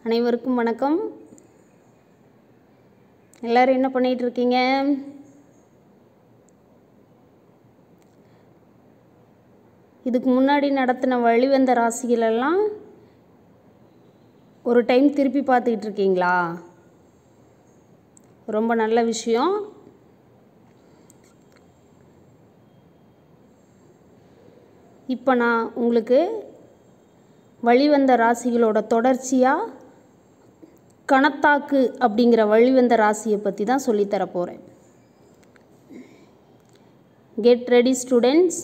அனைவருக்கும் வணக்கம் எல்லாரும் என்ன பண்ணிட்டு இருக்கீங்க இதுக்கு முன்னாடி நடத்தின வழிவந்த ராசிகள் எல்லாம் ஒரு டைம் திருப்பி பார்த்துக்கிட்டு இருக்கீங்களா ரொம்ப நல்ல விஷயம் இப்போ நான் உங்களுக்கு வழிவந்த ராசிகளோட தொடர்ச்சியாக கணத்தாக்கு அப்படிங்கிற வழிவந்த ராசியை பற்றி தான் சொல்லித்தர போகிறேன் get ready students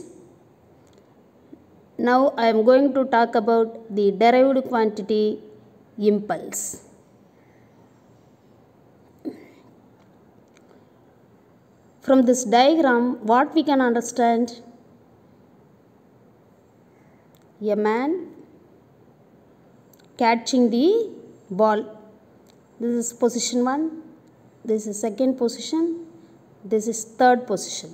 now I am going to talk about the derived quantity impulse from this diagram what we can understand a man catching the ball this is position 1 this is second position this is third position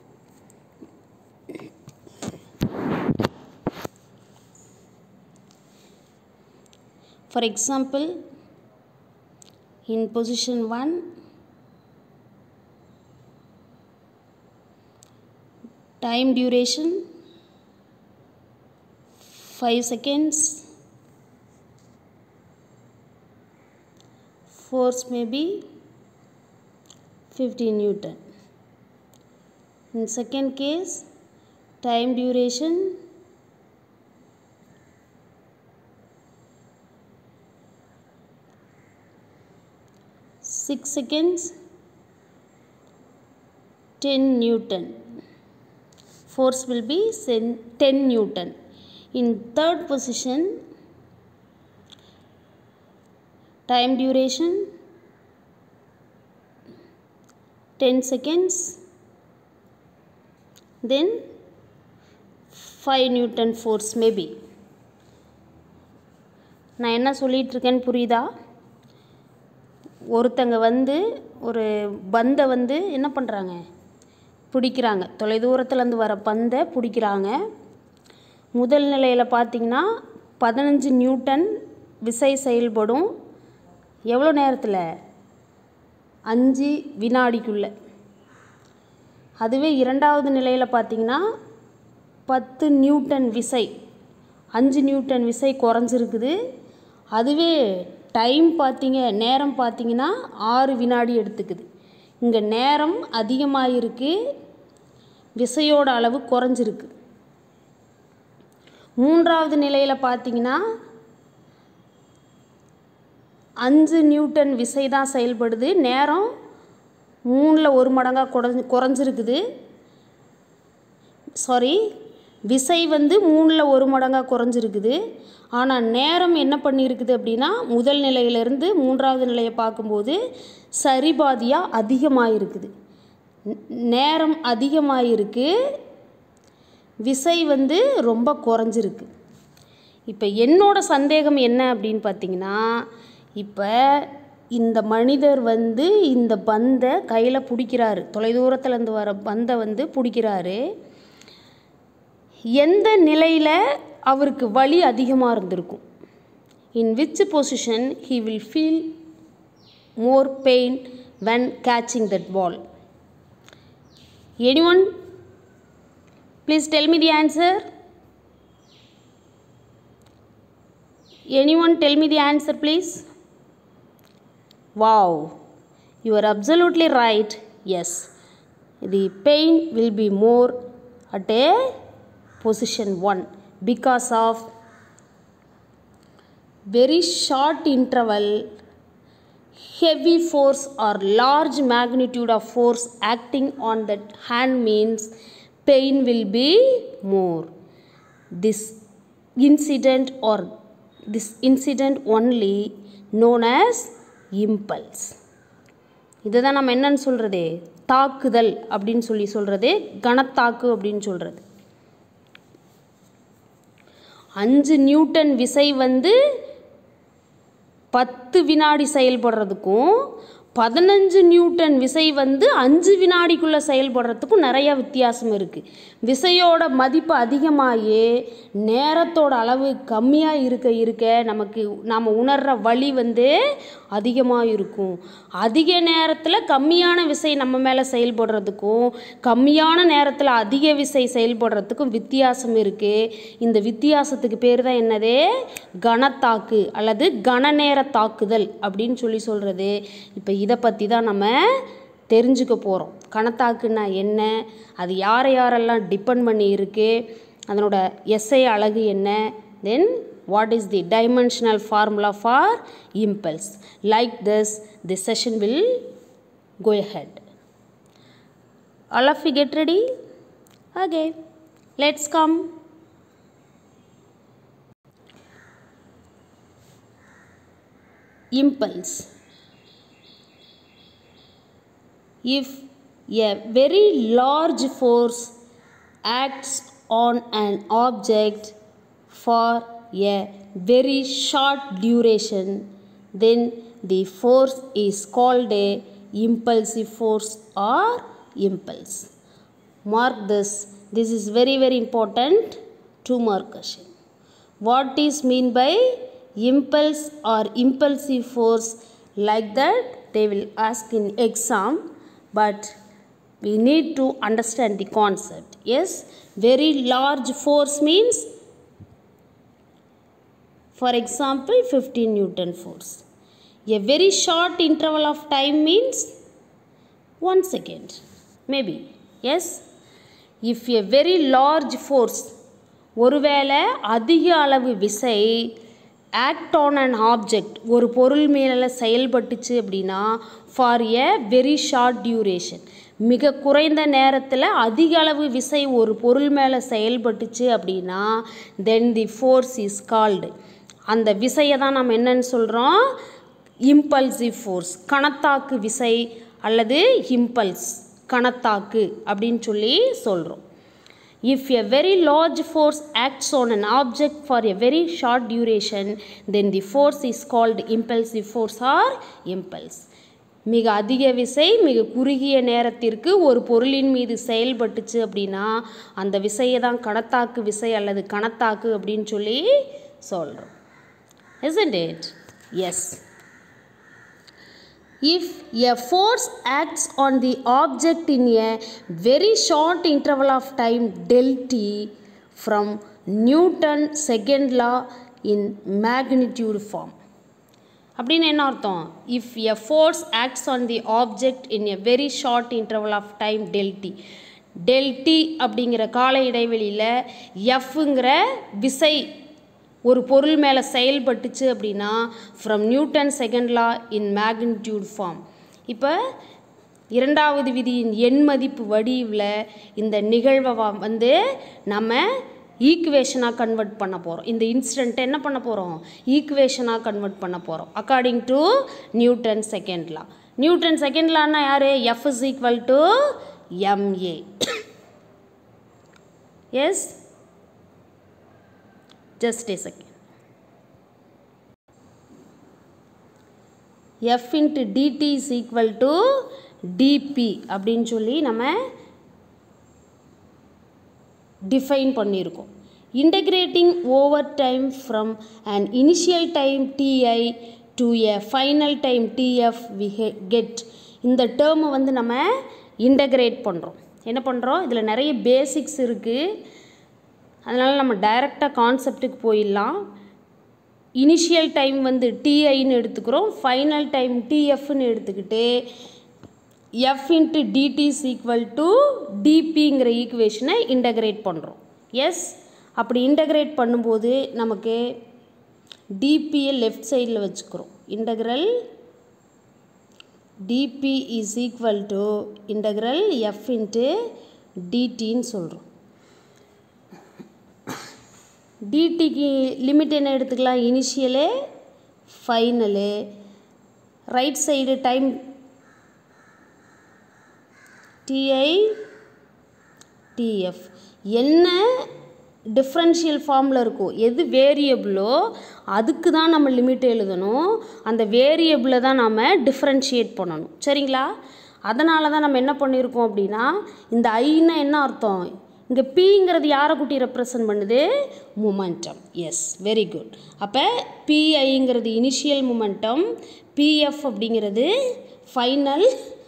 for example in position 1 time duration 5 seconds force may be 50 newton in second case time duration six seconds 10 newton force will be sen- 10 newton in third position time duration 10 seconds then 5 newton force maybe நான் என்ன சொல்லிட்டு இருக்கேன்னு புரியுதா ஒருத்தங்க வந்து ஒரு பந்தை வந்து என்ன பண்ணுறாங்க பிடிக்கிறாங்க தொலைதூரத்துலேருந்து வர பந்தை பிடிக்கிறாங்க முதல் நிலையில் பார்த்தீங்கன்னா பதினஞ்சு நியூட்டன் விசை செயல்படும் எவ்வளோ நேரத்தில் அஞ்சு வினாடிக்குள்ளே அதுவே இரண்டாவது நிலையில் பார்த்தீங்கன்னா பத்து நியூட்டன் விசை அஞ்சு நியூட்டன் விசை குறைஞ்சிருக்குது அதுவே டைம் பார்த்தீங்க நேரம் பார்த்தீங்கன்னா ஆறு வினாடி எடுத்துக்குது இங்கே நேரம் அதிகமாக இருக்கு விசையோட அளவு குறைஞ்சிருக்கு மூன்றாவது நிலையில் பார்த்தீங்கன்னா அஞ்சு நியூட்டன் விசை தான் செயல்படுது நேரம் மூணில் ஒரு மடங்காக குறைஞ்சி குறைஞ்சிருக்குது சாரி விசை வந்து மூணில் ஒரு மடங்காக குறைஞ்சிருக்குது ஆனால் நேரம் என்ன பண்ணியிருக்குது அப்படின்னா முதல் நிலையிலிருந்து மூன்றாவது நிலையை பார்க்கும்போது சரிபாதியாக அதிகமாக இருக்குது நேரம் அதிகமாக இருக்கு விசை வந்து ரொம்ப குறைஞ்சிருக்கு இப்போ என்னோட சந்தேகம் என்ன அப்படின்னு பார்த்தீங்கன்னா இப்போ இந்த மனிதர் வந்து இந்த பந்தை கையில் பிடிக்கிறாரு தொலைதூரத்துலேருந்து வர பந்தை வந்து பிடிக்கிறாரு எந்த நிலையில் அவருக்கு வலி அதிகமாக இருந்திருக்கும் in which position he will feel more pain when catching that ball any one please tell me the answer any one tell me the answer please wow you are absolutely right yes the pain will be more at a position 1 because of very short interval heavy force or large magnitude of force acting on that hand means pain will be more this incident or this incident only known as impulse இதுதான் நம்ம என்னன்னு சொல்கிறது தாக்குதல் அப்படின்னு சொல்லி சொல்கிறது கனத்தாக்கு அப்படின்னு சொல்கிறது அஞ்சு நியூட்டன் விசை வந்து பத்து வினாடி செயல்படுறதுக்கும் பதினஞ்சு நியூட்டன் விசை வந்து அஞ்சு வினாடிக்குள்ளே செயல்படுறதுக்கும் நிறைய வித்தியாசம் இருக்குது விசையோட மதிப்பு அதிகமாகி நேரத்தோட அளவு கம்மியாக இருக்க இருக்க நமக்கு நாம் உணர்கிற வலி வந்து அதிகமாக இருக்கும் அதிக நேரத்தில் கம்மியான விசை நம்ம மேலே செயல்படுறதுக்கும் கம்மியான நேரத்தில் அதிக விசை செயல்படுறதுக்கும் வித்தியாசம் இருக்குது இந்த வித்தியாசத்துக்கு பேர் தான் என்னது கனத்தாக்கு அல்லது கனநேர தாக்குதல் அப்படின்னு சொல்லி சொல்கிறது இப்போ இதை பற்றி தான் நம்ம தெரிஞ்சுக்க போகிறோம் கணத்தாக்குன்னா என்ன அது யாரை யாரெல்லாம் டிபெண்ட் பண்ணி இருக்கு அதனோட எஸ்ஐ அழகு என்ன then what is the dimensional formula for impulse like this the session will go ahead all of you get ready okay let's come impulse if a very large force acts on an object for a very short duration then the force is called a impulsive force or impulse mark this this is very very important two mark question what is mean by impulse or impulsive force like that they will ask in exam but we need to understand the concept yes very large force means for example 15 newton force a very short interval of time means 1 second maybe yes if a very large force ஒருவேளை அதிக அளவு விசை act on an object ஒரு பொருள் மேலே செயல்பட்டுச்சு அப்படின்னா for a very short duration மிக குறைந்த நேரத்தில் அதிக அளவு விசை ஒரு பொருள் மேலே செயல்பட்டுச்சு அப்படின்னா then the force is called அந்த விசையை தான் நம்ம என்னன்னு சொல்கிறோம் இம்பல்சிவ் ஃபோர்ஸ் கணத்தாக்கு விசை அல்லது இம்பல்ஸ் கணத்தாக்கு அப்படின்னு சொல்லி சொல்கிறோம் If a very large force acts on an object for a very short duration, then the force is called impulsive force or impulse. மிக அதிக விசை மிக குறுகிய நேரத்திற்கு ஒரு பொருளின் மீது செயல்பட்டுச்சு அப்படின்னா அந்த விசையை தான் கணத்தாக்கு விசை அல்லது கணத்தாக்கு அப்படின்னு சொல்லி சொல்கிறோம் isn't it yes if a force acts on the object in a very short interval of time del t from newton second law in magnitude form அப்படின்னு என்ன அர்த்தம் if a force acts on the object in a very short interval of time delta T delta T அப்படிங்கிற கால இடைவெளியில் எஃப்ங்கிற விசை ஒரு பொருள் மேலே செயல்பட்டுச்சு அப்படின்னா from Newton second law in magnitude form இப்போ இரண்டாவது விதியின் எண் மதிப்பு வடிவில் இந்த நிகழ்வை வ- வந்து நம்ம ஈக்குவேஷனாக கன்வெர்ட் பண்ண போகிறோம் இந்த இன்சிடெண்ட்டை என்ன பண்ண போகிறோம் ஈக்குவேஷனாக கன்வெர்ட் பண்ண போகிறோம் according to Newton second law Newton second லான்னா யார் F is equal to MA yes just a second f into dt is equal to dp அப்படின்னு சொல்லி நம்ம டிஃபைன் பண்ணியிருக்கோம் integrating over time from an initial time TI to a final time TF we get இந்த டேர்மை வந்து நம்ம integrate பண்ணுறோம் என்ன பண்ணுறோம் இதில் நிறைய பேசிக்ஸ் இருக்குது அதனால் நம்ம டைரெக்டாக கான்செப்ட்டுக்கு போயிடலாம் இனிஷியல் டைம் வந்து டிஐன்னு எடுத்துக்கிறோம் ஃபைனல் டைம் டிஎஃப்னு எடுத்துக்கிட்டு F into DT equal to டிபிங்கிற ஈக்குவேஷனை இன்டகிரேட் பண்ணுறோம் எஸ் அப்படி இன்டகிரேட் பண்ணும்போது நமக்கு டிபியை லெஃப்ட் சைடில் வச்சுக்கிறோம் integral DP is equal to integral F into டிடின்னு சொல்கிறோம் டிடிக்கு லிமிட் என்ன எடுத்துக்கலாம் initial final right side time TI TF என்ன டிஃப்ரென்ஷியல் ஃபார்மில் இருக்கும் எது வேரியபிளோ அதுக்கு தான் நம்ம லிமிட் எழுதணும் அந்த வேரியபிளை தான் நாம் டிஃப்ரென்ஷியேட் பண்ணணும் சரிங்களா அதனால தான் நம்ம என்ன பண்ணியிருக்கோம் அப்படின்னா இந்த ஐன்னா என்ன அர்த்தம் இங்கே பிங்கிறது யாரை குட்டி ரெப்ரசன்ட் பண்ணுது மொமெண்டம் எஸ் வெரி குட் அப்போ பிஐங்கிறது இனிஷியல் மொமெண்டம் பிஎஃப் அப்படிங்கிறது final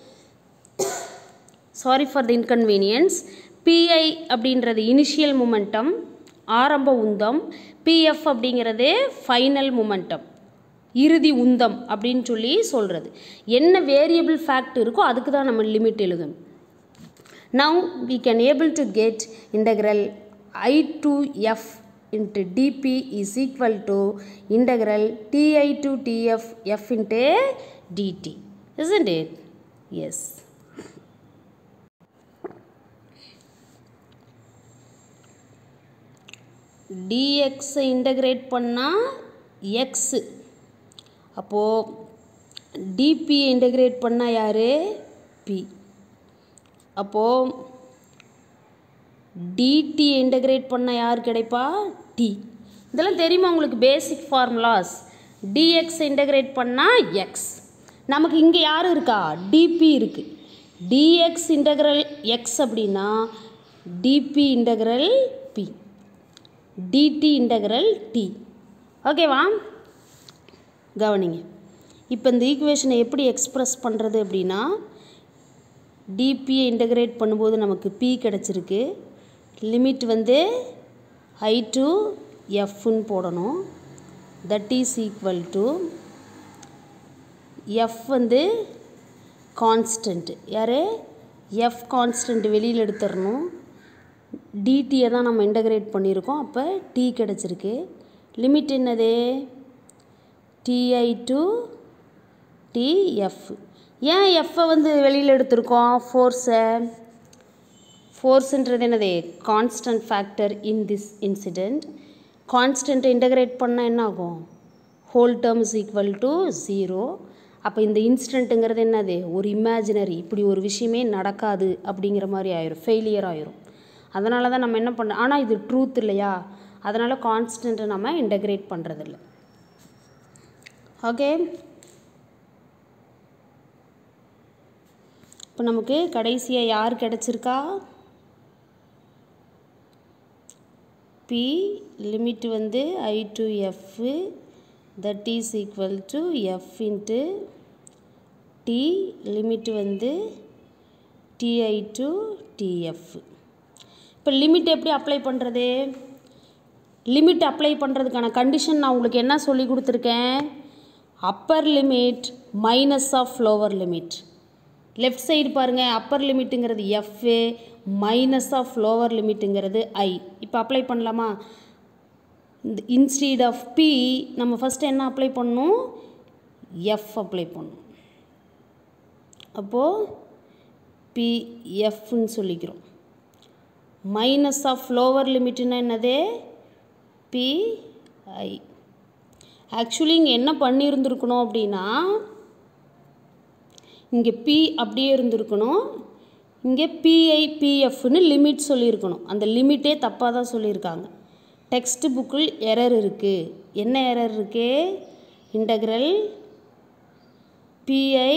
sorry for the inconvenience PI அப்படின்றது இனிஷியல் மொமெண்டம் ஆரம்ப உந்தம் பிஎஃப் அப்படிங்கிறது ஃபைனல் மொமெண்டம் இறுதி உந்தம் அப்படின்னு சொல்லி சொல்கிறது என்ன வேரியபிள் ஃபேக்ட் இருக்கோ அதுக்கு தான் நம்ம லிமிட் எழுதணும் now we can able to get integral i to f into dp is equal to integral ti to tf f into dt isn't it yes dx integrate பண்ணால் எக்ஸு அப்போது DP integrate பண்ணால் யார் B அப்போது DD integrate பண்ண யார் கிடைப்பா D இதெல்லாம் தெரியுமா உங்களுக்கு பேசிக் ஃபார்முலாஸ் டிஎக்ஸ் இன்டகிரேட் பண்ணால் எக்ஸ் நமக்கு இங்கே யார் இருக்கா டிபி இருக்குது டிஎக்ஸ் இன்டகிரல் எக்ஸ் அப்படின்னா DP integral P DT integral T ஓகேவா கவனிங்க இப்போ இந்த ஈக்குவேஷனை எப்படி எக்ஸ்ப்ரெஸ் பண்ணுறது அப்படின்னா டிபியை இன்டகிரேட் பண்ணும்போது நமக்கு பி கிடச்சிருக்கு லிமிட் வந்து ஐ டு எஃப்னு போடணும் that is equal to F வந்து கான்ஸ்டன்ட் யார் எஃப் கான்ஸ்டன்ட் வெளியில் எடுத்துடணும் டிடியை தான் நம்ம இன்டகிரேட் பண்ணியிருக்கோம் அப்போ டி கிடச்சிருக்கு லிமிட் என்னது டிஐ டு டிஎஃப் ஏன் எஃப்பை வந்து வெளியில் எடுத்திருக்கோம் ஃபோர்ஸை ஃபோர்ஸுன்றது என்னது constant factor in this incident கான்ஸ்டன்ட்டை இன்டகிரேட் பண்ணால் என்ன ஆகும் whole term is equal to zero அப்போ இந்த இன்சிடெண்ட்டுங்கிறது என்னது ஒரு இமேஜினரி இப்படி ஒரு விஷயமே நடக்காது அப்படிங்கிற மாதிரி ஆயிரும் ஃபெயிலியர் ஆயிரும் அதனால தான் நம்ம என்ன பண்ண ஆனால் இது ட்ரூத் இல்லையா அதனால் கான்ஸ்டன்ட்டை நம்ம இன்டகிரேட் பண்ணுறதில்ல ஓகே இப்போ நமக்கு கடைசியாக யார் கிடச்சிருக்கா பி லிமிட் வந்து I to F that is equal to F into T limit வந்து டிஐ டு டிஎஃப் இப்போ லிமிட் எப்படி அப்ளை பண்ணுறது லிமிட் அப்ளை பண்ணுறதுக்கான கண்டிஷன் நான் உங்களுக்கு என்ன சொல்லி கொடுத்துருக்கேன் upper limit minus of lower limit left side பாருங்கள் அப்பர் லிமிட்டுங்கிறது எஃப்பு மைனஸ் ஆஃப் லோவர் லிமிட்டுங்கிறது ஐ இப்போ அப்ளை பண்ணலாமா இந்த இன்ஸ்டீட் ஆஃப் பி நம்ம ஃபஸ்ட்டு என்ன அப்ளை பண்ணணும் எஃப் அப்ளை பண்ணணும் அப்போது பிஎஃப்னு சொல்லிக்கிறோம் மைனஸ் ஆஃப் லோவர் லிமிட்னா என்னது பிஐ ஆக்சுவலி இங்கே என்ன பண்ணியிருந்துருக்கணும் அப்படின்னா இங்கே பி அப்படியே இருந்திருக்கணும் இங்கே பிஐ பிஎஃப்னு லிமிட் சொல்லியிருக்கணும் அந்த லிமிட்டே தப்பாக தான் சொல்லியிருக்காங்க டெக்ஸ்ட் புக்கில் எரர் இருக்குது என்ன எரர் இருக்கு இன்டகிரல் பிஐ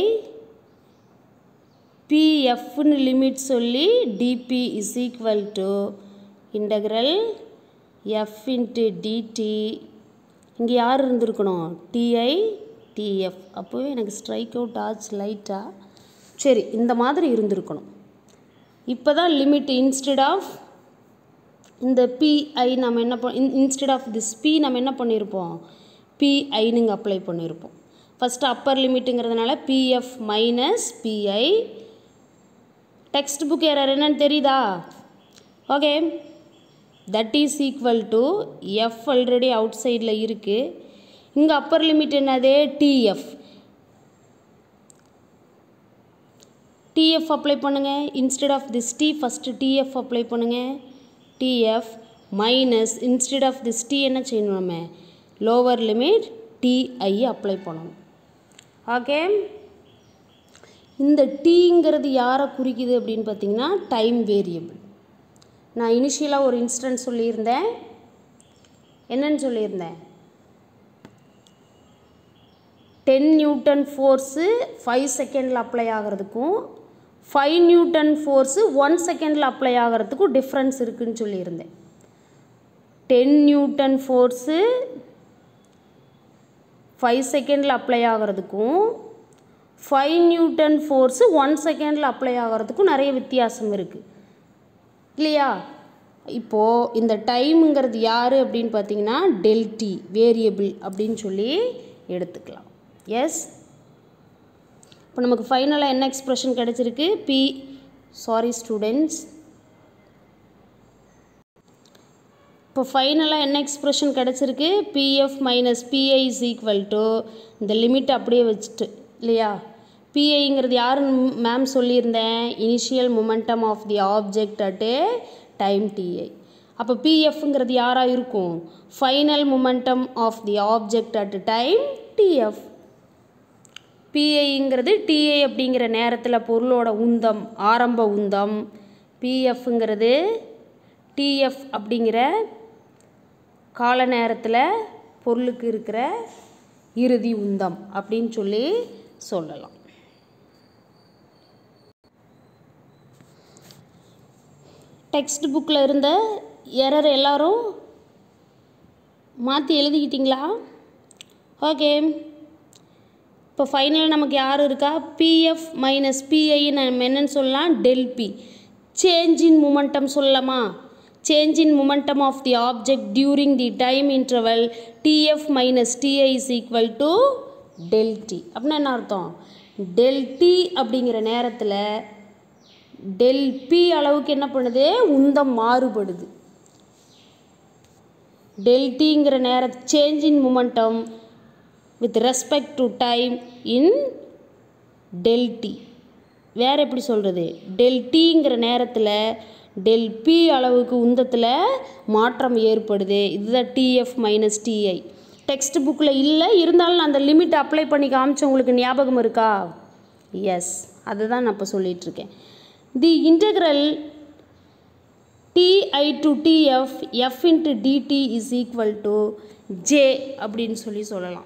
பிஎஃப்னு லிமிட் சொல்லி DP is equal to integral F into DT இங்கே யார் இருந்திருக்கணும் டிஐ டிஎஃப் அப்போவே எனக்கு ஸ்ட்ரைக் அவுட் ஆச்சு லைட்டாக சரி இந்த மாதிரி இருந்திருக்கணும் இப்போ தான் லிமிட் இன்ஸ்டெட் ஆஃப் இந்த பிஐ நம்ம என்ன பண் இன்ஸ்டெட் ஆஃப் திஸ் பி நம்ம என்ன பண்ணியிருப்போம் பிஐன்னு இங்கே அப்ளை பண்ணியிருப்போம் ஃபஸ்ட்டு அப்பர் லிமிட்டுங்கிறதுனால PF minus PI text book error என்னன்னு தெரியுதா okay that is equal to F already அவுட் சைடில் இருக்குது இங்கே அப்பர் லிமிட் என்னது டிஎஃப் டிஎஃப் அப்ளை பண்ணுங்கள் instead of this T first TF apply பண்ணுங்கள் TF minus instead of this T என்ன செய்யணும் நம்ம லோவர் லிமிட் டிஐ அப்ளை பண்ணணும் ஓகே இந்த டீங்கிறது யாரை குறிக்குது அப்படின்னு பார்த்தீங்கன்னா டைம் வேரியபிள் நான் இனிஷியலாக ஒரு இன்ஸ்டன்ட் சொல்லியிருந்தேன் என்னன்னு சொல்லியிருந்தேன் டென் நியூட்டன் ஃபோர்ஸு ஃபைவ் செகண்டில் அப்ளை ஆகிறதுக்கும் ஃபைவ் நியூட்டன் ஃபோர்ஸு ஒன் செகண்டில் அப்ளை ஆகிறதுக்கும் டிஃப்ரென்ஸ் இருக்குன்னு சொல்லியிருந்தேன் டென் நியூட்டன் ஃபோர்ஸு ஃபைவ் செகண்டில் அப்ளை ஆகிறதுக்கும் ஃபைவ் நியூட்டன் ஃபோர்ஸு ஒன் செகண்டில் அப்ளை ஆகிறதுக்கும் நிறைய வித்தியாசம் இருக்குது இல்லையா இப்போது இந்த டைமுங்கிறது யார் அப்படின்னு பார்த்தீங்கன்னா டெல்டி வேரியபிள் அப்படின்னு சொல்லி எடுத்துக்கலாம் எஸ் இப்போ நமக்கு ஃபைனலாக என்ன எக்ஸ்ப்ரெஷன் கிடச்சிருக்கு பி சாரி ஸ்டூடெண்ட்ஸ் இப்போ ஃபைனலாக என்ன எக்ஸ்ப்ரெஷன் கிடச்சிருக்கு pf minus pi is equal to இந்த லிமிட் அப்படியே வச்சுட்டு இல்லையா பிஐங்கிறது யாருன்னு மேம் சொல்லியிருந்தேன் initial momentum of the object at a time ti அப்போ பிஎஃப்ங்கிறது யாராக இருக்கும் final momentum of the object at time tf பிஐங்கிறது டிஐ அப்படிங்கிற நேரத்தில் பொருளோட உந்தம் ஆரம்ப உந்தம் பிஎஃப்ங்கிறது டிஎஃப் அப்படிங்கிற கால நேரத்தில் பொருளுக்கு இருக்கிற இறுதி உந்தம் அப்படின்னு சொல்லி சொல்லலாம் டெக்ஸ்ட் புக்கில் இருந்த எரர் எல்லாரும் மாற்றி எழுதிக்கிட்டிங்களா ஓகே இப்போ ஃபைனலாக நமக்கு யார் இருக்கா பிஎஃப் மைனஸ் பிஐ நம்ம என்னன்னு சொல்லலாம் del p change in momentum சொல்லலாமா change in momentum of the object during the time interval tf minus ti is equal to del t அப்படின்னா என்ன அர்த்தம் டெல் டி அப்படிங்கிற நேரத்தில் டெல் பி அளவுக்கு என்ன பண்ணுது உந்தம் மாறுபடுது டெல் டிங்கிற நேர change in momentum with respect to time in del t வேறு எப்படி சொல்கிறது டெல் டிங்கிற நேரத்தில் டெல் பி அளவுக்கு உந்தத்தில் மாற்றம் ஏற்படுது இதுதான் டிஎஃப் மைனஸ் டிஐ டெக்ஸ்ட் புக்கில் இல்லை இருந்தாலும் நான் அந்த லிமிட் அப்ளை பண்ணி காமிச்ச உங்களுக்கு ஞாபகம் இருக்கா எஸ் அதுதான் நான் இப்போ சொல்லிகிட்ருக்கேன் the integral ti to tf f into dt is equal to J அப்படின்னு சொல்லி சொல்லலாம்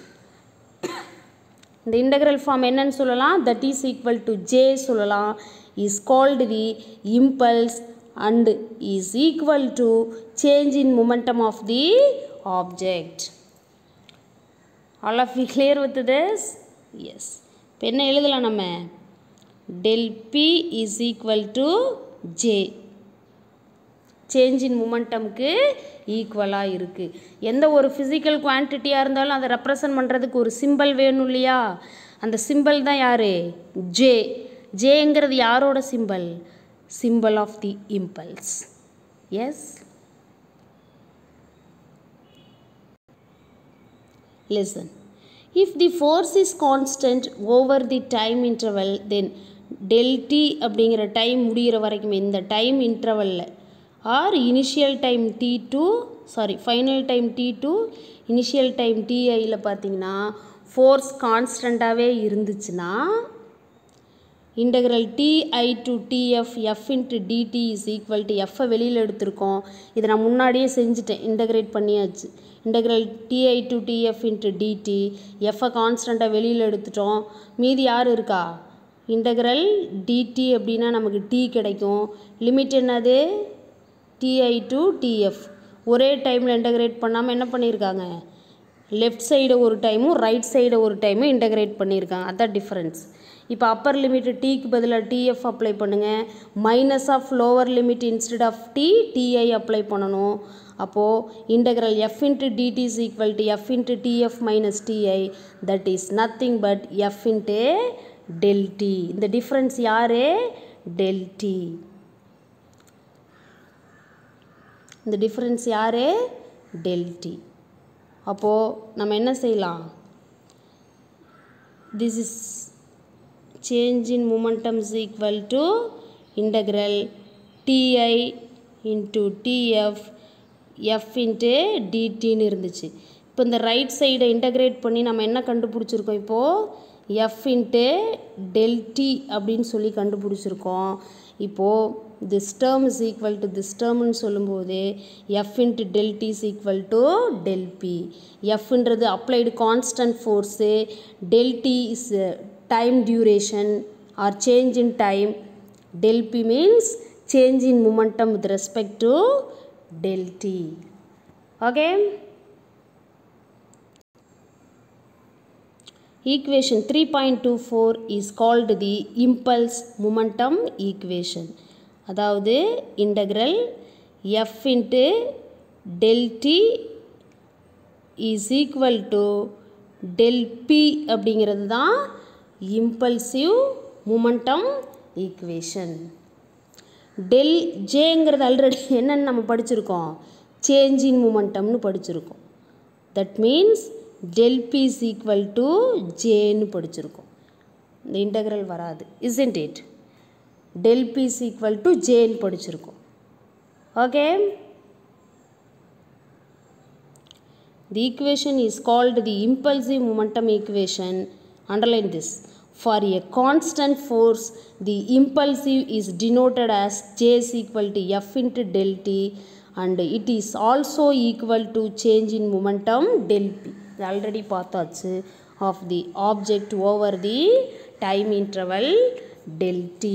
இந்த இன்டகிரல் ஃபார்ம் என்னன்னு சொல்லலாம் that is equal to J சொல்லலாம் is called the impulse and is equal to change in momentum of the object all of you clear with this yes இப்போ என்ன எழுதலாம் நம்ம del p is equal to J change in மூமெண்டம்க்கு ஈக்குவலாக இருக்குது எந்த ஒரு ஃபிசிக்கல் குவான்டிட்டியாக இருந்தாலும் அதை ரெப்ரசன்ட் பண்ணுறதுக்கு ஒரு சிம்பிள் வேணும் இல்லையா அந்த சிம்பிள் தான் யார் ஜே ஜேங்கிறது யாரோட simple simple of the impulse yes listen if the force is constant over the time interval then del t அப்படிங்கிற டைம் முடிகிற வரைக்கும் இந்த டைம் இன்டர்வலில் or initial time t to sorry final time t to initial time டிஐயில் பார்த்தீங்கன்னா force கான்ஸ்டண்ட்டாகவே இருந்துச்சுன்னா integral ti to tf f into dt is equal to எஃப்பை வெளியில் எடுத்திருக்கோம் இதை நான் முன்னாடியே செஞ்சுட்டேன் இன்டகிரேட் பண்ணியாச்சு integral ti to tf into dt எஃப்பை கான்ஸ்டண்ட்டாக வெளியில் எடுத்துட்டோம் மீதி யார் இருக்கா இன்டகிரல் டிடி அப்படின்னா நமக்கு டி கிடைக்கும் லிமிட் என்னது டிஐ டு டிஎஃப் ஒரே டைமில் இன்டகிரேட் பண்ணாமல் என்ன பண்ணியிருக்காங்க லெஃப்ட் சைடு ஒரு டைமும் ரைட் சைடு ஒரு டைமும் இன்டகிரேட் பண்ணியிருக்காங்க அதான் டிஃப்ரென்ஸ் இப்போ அப்பர் லிமிட் டீக்கு பதிலாக டிஎஃப் அப்ளை பண்ணுங்கள் minus of lower limit instead of t ti apply பண்ணணும் அப்போது integral F into dt is equal to F into tf minus ti that is nothing but f into del t இந்த difference யார் del t இந்த difference யார் del t அப்போது நம்ம என்ன செய்யலாம் this is change in momentum is equal to integral ti into tf f into dtன்னு இருந்துச்சு இப்போ இந்த ரைட் சைடை இன்டகிரேட் பண்ணி நம்ம என்ன கண்டுபிடிச்சிருக்கோம் இப்போது எஃப் இன்ட்டு டெல் டி அப்படின்னு சொல்லி கண்டுபிடிச்சிருக்கோம் இப்போது this term is equal to this டேர்ம்னு சொல்லும்போது f into del t is equal to del p எஃப்ன்றது applied constant force del t is time duration or change in time del p means change in momentum with respect to del t okay equation 3.24 is called the impulse momentum equation அதாவது integral f into del t is equal to del p அப்படிங்கிறது தான் impulsive momentum equation del ஜேங்கிறது already என்னென்னு நம்ம படிச்சிருக்கோம் change in மூமெண்டம்னு படிச்சிருக்கோம் that means del p is equal to ஜேன்னு படிச்சிருக்கோம் இந்த இன்டகிரல் வராது isn't it del p is equal to ஜேன்னு படிச்சிருக்கோம் okay The equation is called the impulsive momentum equation. Underline this. For a constant force, the impulsive is denoted as J is equal to F into del T and it is also equal to change in momentum del P. இது already பார்த்தாச்சு of the object over the time interval del T.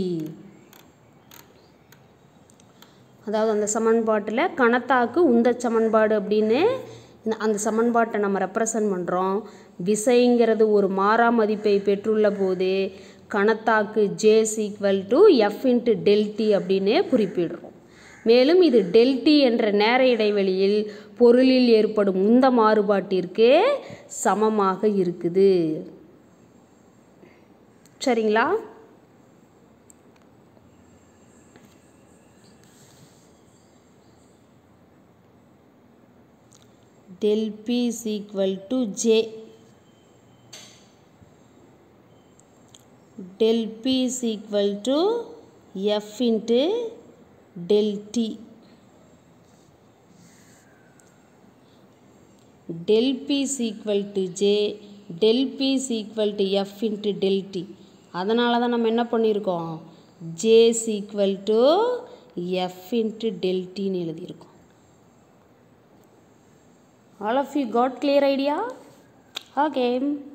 அதாவது அந்த சமன்பாட்டில் கணத்தாக்கு உந்த சமன்பாடு அப்படின்னு இந்த அந்த சமன்பாட்டை நம்ம ரெப்ரசன்ட் பண்ணுறோம் விசைங்கிறது ஒரு மாறா மதிப்பை பெற்றுள்ள போது கணத்தாக்கு J is equal to F into del t அப்படின்னு குறிப்பிடுறோம் மேலும் இது டெல்டி என்ற நேர இடைவெளியில் பொருளில் ஏற்படும் உந்த மாறுபாட்டிற்கு சமமாக இருக்குது சரிங்களா del p is equal to j del p is equal to f into del t del p is equal to j del p is equal to f into del t அதனால தான் நம்ம என்ன பண்ணியிருக்கோம் j is equal to f into del t ன்னு எழுதியிருக்கோம் all of you got clear idea okay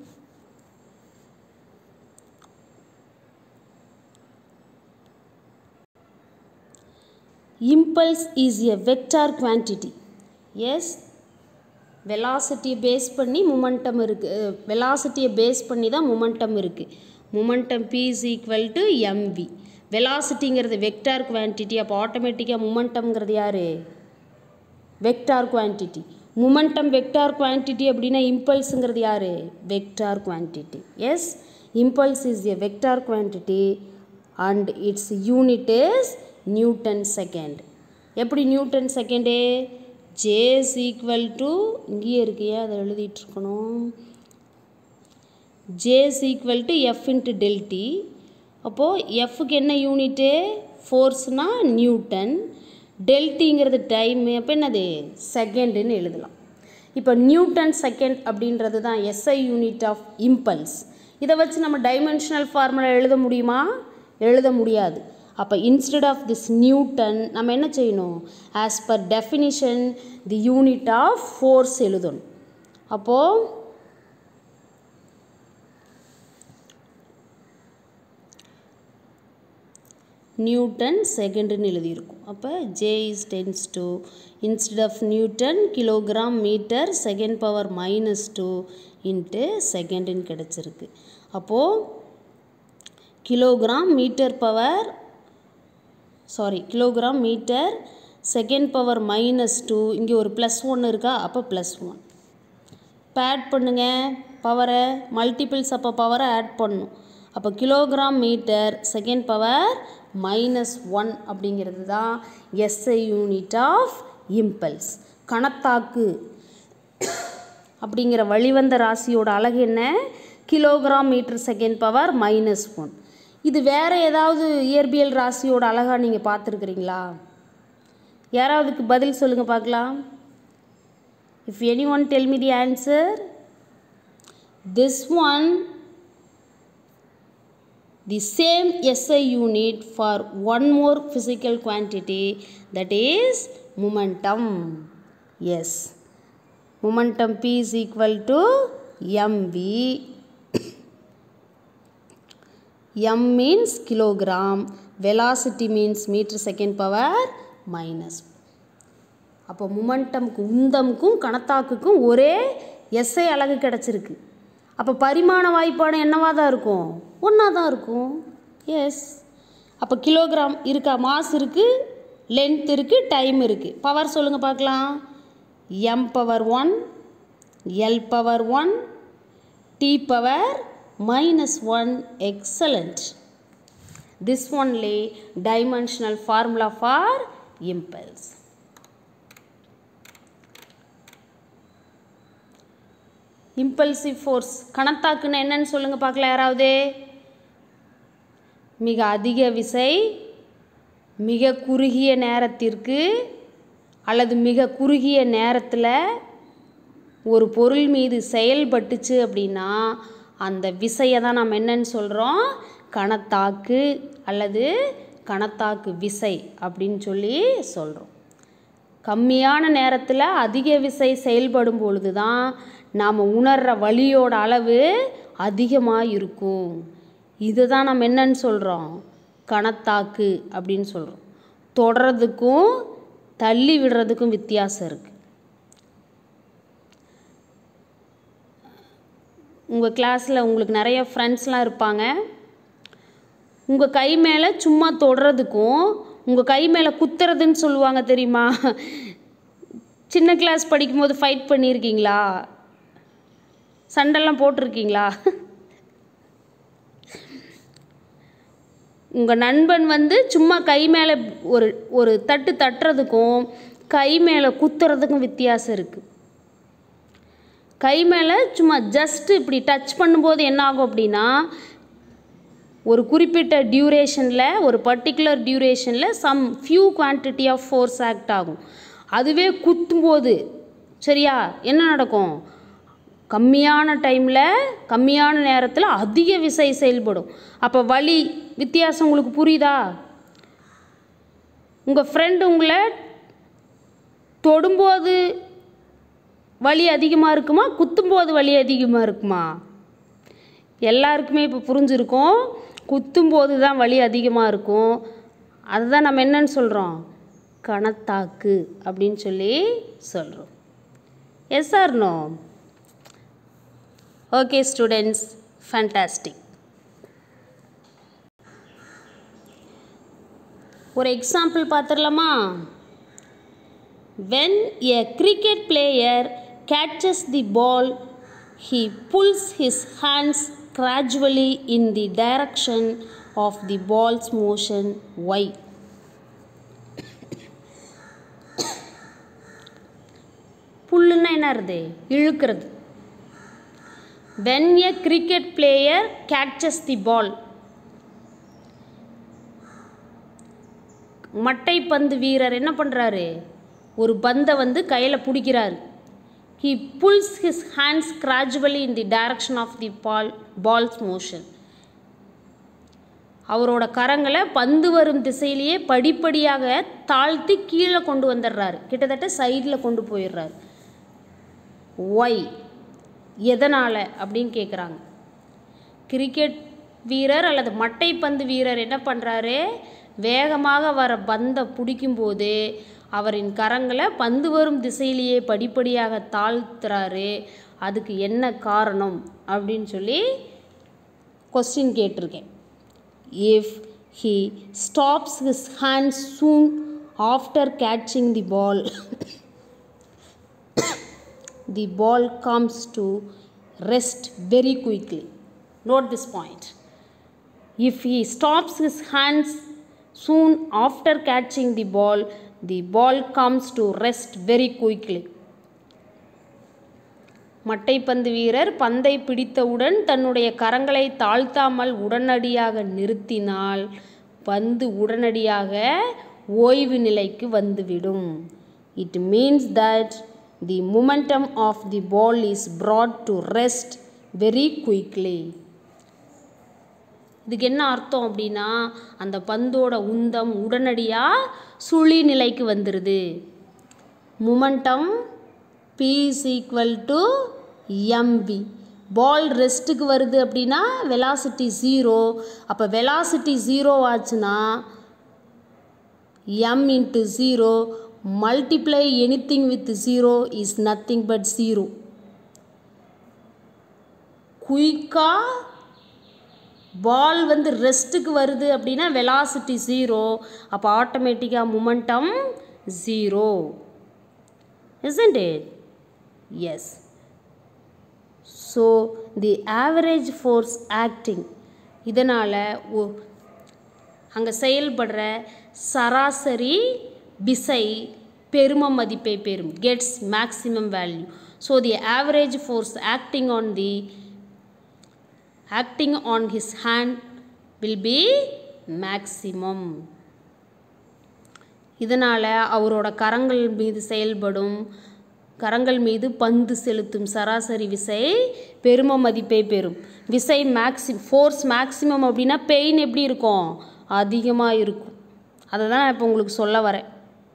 impulse is a vector quantity yes வெலாசிட்டியை base பண்ணி momentum இருக்குது வெலாசிட்டியை பேஸ் பண்ணி தான் மொமெண்டம் இருக்குது momentum p is equal to mv வெலாசிட்டிங்கிறது வெக்டார் குவான்டிட்டி அப்போ ஆட்டோமேட்டிக்காக மொமெண்டம்ங்கிறது யார் vector quantity momentum vector quantity அப்படின்னா இம்பல்ஸுங்கிறது யார் vector quantity yes impulse is a vector quantity and it's unit is newton second எப்படி newton second J is equal to இங்கேயே இருக்கு ஏன் அதை எழுதிட்டுருக்கணும் J is equal to F into del t அப்போது எஃப்க்கு என்ன யூனிட்டு ஃபோர்ஸ்னால் நியூட்டன் டெல்டிங்கிறது டைமு அப்போ என்னது செகண்டுன்னு எழுதலாம் இப்போ நியூட்டன் செகண்ட் அப்படின்றது தான் எஸ்ஐ யூனிட் ஆஃப் இம்பல்ஸ் இதை வச்சு நம்ம டைமென்ஷனல் ஃபார்முலா எழுத முடியுமா எழுத முடியாது அப்போ இன்ஸ்டெட் ஆஃப் திஸ் நியூட்டன் நம்ம என்ன செய்யணும் as per definition the unit of force எழுதணும் அப்போது நியூட்டன் செகண்டுன்னு எழுதியிருக்கும் அப்போ J is tends to instead of newton kilogram metre second power minus two into செகண்டுன்னு கிடச்சிருக்கு அப்போது kilogram metre power sorry kilogram metre second power minus two இங்கே ஒரு ப்ளஸ் ஒன் இருக்கா அப்போ ப்ளஸ் ஒன் இப்போ ஆட் பண்ணுங்கள் பவரை மல்டிபிள்ஸ் அப்போ பவரை ஆட் பண்ணும் அப்போ kilogram metre second power minus one அப்படிங்கிறது தான் எஸ்ஐ யூனிட் ஆஃப் இம்பல்ஸ் கணத்தாக்கு அப்படிங்கிற வழிவந்த ராசியோட அழகு என்ன kilogram metre second power minus one இது வேறு ஏதாவது இயற்பியல் ராசியோட அழகாக நீங்கள் பார்த்துருக்குறீங்களா யாராவதுக்கு பதில் சொல்லுங்கள் பார்க்கலாம் if any one tell me the answer this one the same SI unit for one more physical quantity that is momentum. Yes. Momentum P is equal to mv. m means kilogram. Velocity means meter second power minus. அப்போ முமெண்டம்க்கு உந்தம்க்கும் கணத்தாக்குக்கும் ஒரே SI அலகு கிடச்சிருக்கு அப்போ பரிமாண வாய்ப்பாடு என்னவாக தான் இருக்கும் ஒன்றா தான் இருக்கும் எஸ் அப்போ கிலோகிராம் இருக்கா மாஸ் இருக்குது லென்த் இருக்குது டைம் இருக்குது பவர் சொல்லுங்கள் பார்க்கலாம் M power one L power one T power minus 1 excellent this only dimensional formula for impulse impulsive force கணத்தாக்குன்னு என்னன்னு சொல்லுங்க பார்க்கலாம் யாராவது மிக அதிக விசை மிக குறுகிய நேரத்திற்கு அல்லது மிக குறுகிய நேரத்தில் ஒரு பொருள் மீது செயல்பட்டுச்சு அப்படின்னா அந்த விசையை தான் நம்ம என்னன்னு சொல்கிறோம் கணத்தாக்கு அல்லது கணத்தாக்கு விசை அப்படின்னு சொல்லி சொல்கிறோம் கம்மியான நேரத்தில் அதிக விசை செயல்படும் பொழுது தான் நாம் உணர்கிற வலியோட அளவு அதிகமாக இருக்கும் இதுதான் நம்ம என்னன்னு சொல்கிறோம் கணத்தாக்கு அப்படின்னு சொல்கிறோம் தொடறதுக்கும் தள்ளி விடுறதுக்கும் வித்தியாசம் இருக்குது உங்கள் கிளாஸில் உங்களுக்கு நிறைய ஃப்ரெண்ட்ஸ்லாம் இருப்பாங்க உங்கள் கை மேலே சும்மா தொடுறதுக்கும் உங்கள் கை மேலே குத்துறதுன்னு சொல்லுவாங்க தெரியுமா சின்ன கிளாஸ் படிக்கும்போது ஃபைட் பண்ணியிருக்கீங்களா சண்டெல்லாம் போட்டிருக்கீங்களா உங்கள் நண்பன் வந்து சும்மா கை மேலே ஒரு ஒரு தட்டு தட்டுறதுக்கும் கை மேலே குத்துறதுக்கும் வித்தியாசம் இருக்குது கை மேலே சும்மா ஜஸ்ட் இப்படி டச் பண்ணும்போது என்ன ஆகும் அப்படின்னா ஒரு குறிப்பிட்ட டியூரேஷனில் ஒரு பர்டிகுலர் டியூரேஷனில் some few quantity of force act ஆகும் அதுவே குத்தும்போது சரியா என்ன நடக்கும் கம்மியான டைமில் கம்மியான நேரத்தில் அதிக விசை செயல்படும் அப்போ வலி வித்தியாசம் உங்களுக்கு புரியுதா உங்கள் ஃப்ரெண்டு உங்களை தொடும்போது வலி அதிகமாக இருக்குமா குத்தும்போது வலி அதிகமாக இருக்குமா எல்லாருக்குமே இப்போ புரிஞ்சிருக்கும் குத்தும்போது தான் வலி அதிகமாக இருக்கும் அதுதான் நம்ம என்னன்னு சொல்கிறோம் கணத்தாக்கு அப்படின்னு சொல்லி சொல்கிறோம் yes or no okay students fantastic ஒரு எக்ஸாம்பிள் பார்த்துடலாமா when a cricket player catches the ball he pulls his hands gradually in the direction of the ball's motion y புல்லுன்னா என்ன இருது இழுக்கிறது when a cricket player catches the ball மட்டைப்பந்து வீரர் என்ன பண்ணுறாரு ஒரு பந்தை வந்து கையில் பிடிக்கிறாரு he pulls his hands gradually in the direction of the ball ball's motion அவரோட கரங்களை பந்து வரும் திசையிலேயே படிப்படியாக தாழ்த்தி கீழே கொண்டு வந்துடுறாரு கிட்டத்தட்ட சைடில் கொண்டு போயிடுறாரு ஒய் எதனால் அப்படின்னு கேட்குறாங்க கிரிக்கெட் வீரர் அல்லது மட்டைப்பந்து வீரர் என்ன பண்ணுறாரு வேகமாக வர பந்தை பிடிக்கும்போது அவரின் கரங்களை பந்து வரும் திசையிலேயே படிப்படியாக தாழ்த்துறாரு அதுக்கு என்ன காரணம் அப்படின்னு சொல்லி கொஸ்டின் கேட்டிருக்கேன் if he stops his hand soon after catching the ball the ball comes to rest very quickly. Note this point. If he stops his hands soon after catching the ball, the ball comes to rest very quickly. மட்டைப்பந்து வீரர் பந்தை பிடித்தவுடன் தன்னுடைய கரங்களை தாழ்த்தாமல் உடனடியாக நிறுத்தினால் பந்து உடனடியாக ஓய்வு நிலைக்கு வந்துவிடும் it means that the momentum of the ball is brought to rest very quickly இதுக்கு என்ன அர்த்தம் அப்படின்னா அந்த பந்தோட உந்தம் உடனடியாக சுழி நிலைக்கு வந்துடுது momentum p is equal to mv ball ரெஸ்ட்டுக்கு வருது அப்படின்னா வெலாசிட்டி ஜீரோ அப்போ வெலாசிட்டி ஜீரோ ஆச்சுன்னா m into zero multiply anything with zero is nothing but zero குயிக்காக பால் வந்து ரெஸ்ட்டுக்கு வருது அப்படின்னா வெலாசிட்டி ஜீரோ அப்போ ஆட்டோமேட்டிக்காக momentum zero isn't it yes so the average force acting இதனால் அங்கே செயல்படுற சராசரி விசை பெரும மதிப்பை பெறும் gets maximum value so the average force acting on the acting on his hand will be maximum இதனால் அவரோட கரங்கள் மீது செயல்படும் கரங்கள் மீது பந்து செலுத்தும் சராசரி விசை பெரும மதிப்பை பெறும் விசை மேக்ஸி ஃபோர்ஸ் மேக்ஸிமம் அப்படின்னா பெயின் எப்படி இருக்கும் அதிகமாக இருக்கும் அதை தான் நான் இப்போ உங்களுக்கு சொல்ல வரேன்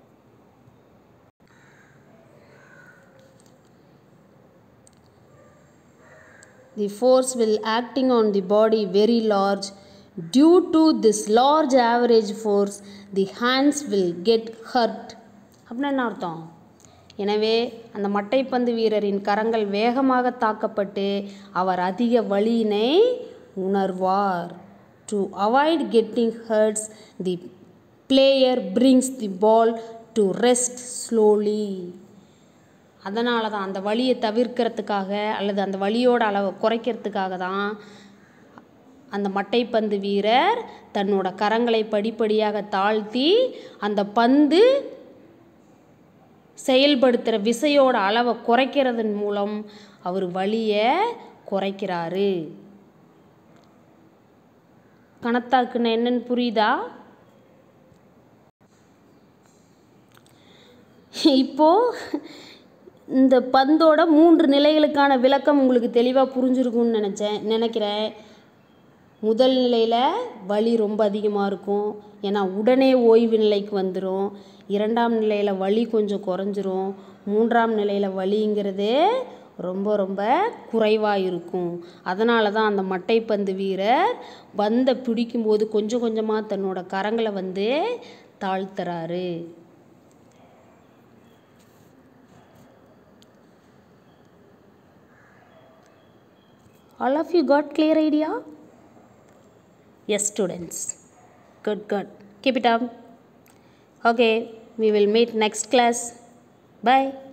the force will acting on the body very large due to this large average force the hands will get hurt அப்படின்னா என்ன அர்த்தம் எனவே அந்த மட்டைப்பந்து வீரரின் கரங்கள் வேகமாக தாக்கப்பட்டு அவர் அதிக வலியினை உணர்வார் to avoid getting hurts the player brings the ball to rest slowly அதனால தான் அந்த வலியை தவிர்க்கிறதுக்காக அல்லது அந்த வலியோட அளவை குறைக்கிறதுக்காக தான் அந்த மட்டைப்பந்து வீரர் தன்னோட கரங்களை படிப்படியாக தாழ்த்தி அந்த பந்து செயல்படுத்துகிற விசையோட அளவை குறைக்கிறதன் மூலம் அவர் வலியை குறைக்கிறாரு கணத்தாக்குன்னு என்னன்னு புரியுதா இப்போது இந்த பந்தோட மூன்று நிலைகளுக்கான விளக்கம் உங்களுக்கு தெளிவாக புரிஞ்சிருக்கும்னு நினச்சேன் நினைக்கிறேன் முதல் நிலையில் வலி ரொம்ப அதிகமாக இருக்கும் ஏன்னா உடனே ஓய்வு நிலைக்கு வந்துடும் இரண்டாம் நிலையில் வலி கொஞ்சம் குறைஞ்சிரும் மூன்றாம் நிலையில் வலிங்கிறது ரொம்ப ரொம்ப குறைவாக இருக்கும் அதனால தான் அந்த மட்டைப்பந்து வீரர் பந்தை பிடிக்கும்போது கொஞ்சம் கொஞ்சமாக தன்னோட கரங்களை வந்து தாழ்த்துறாரு all of you got clear idea yes students good good keep it up okay we will meet next class bye